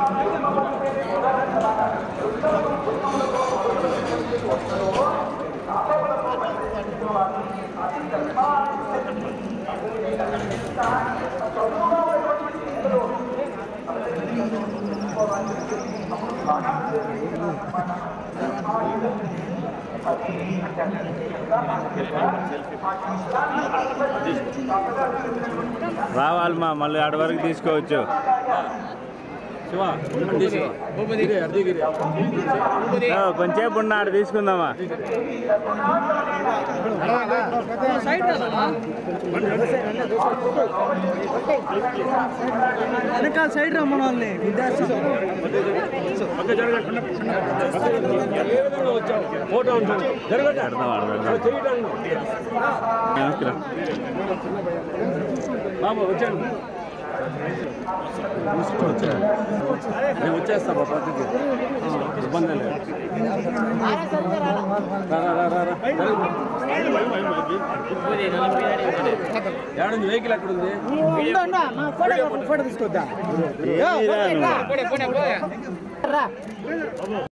రావాలి మా మళ్ళీ ఆడ వరకు తీసుకోవచ్చు ఓ, కొంచెంసేపు ఉన్న ఆడ తీసుకుందామా వెనకాల సైడ్ రమ్మని వాళ్ళని విద్యార్థి ఫోటో ఉంటుంది జరగదు పెడదాం ఆడ పెడదాం నమస్కారం బాబు వచ్చాను నేను వచ్చేస్తా బాబు పక్కకి ఇబ్బంది లేదు రా, రా, రా, రా, రా. ఏడుంది వెహికల్ ఎక్కడ ఉంది ఫోటో తీసుకొద్దా ఏమీ రాను.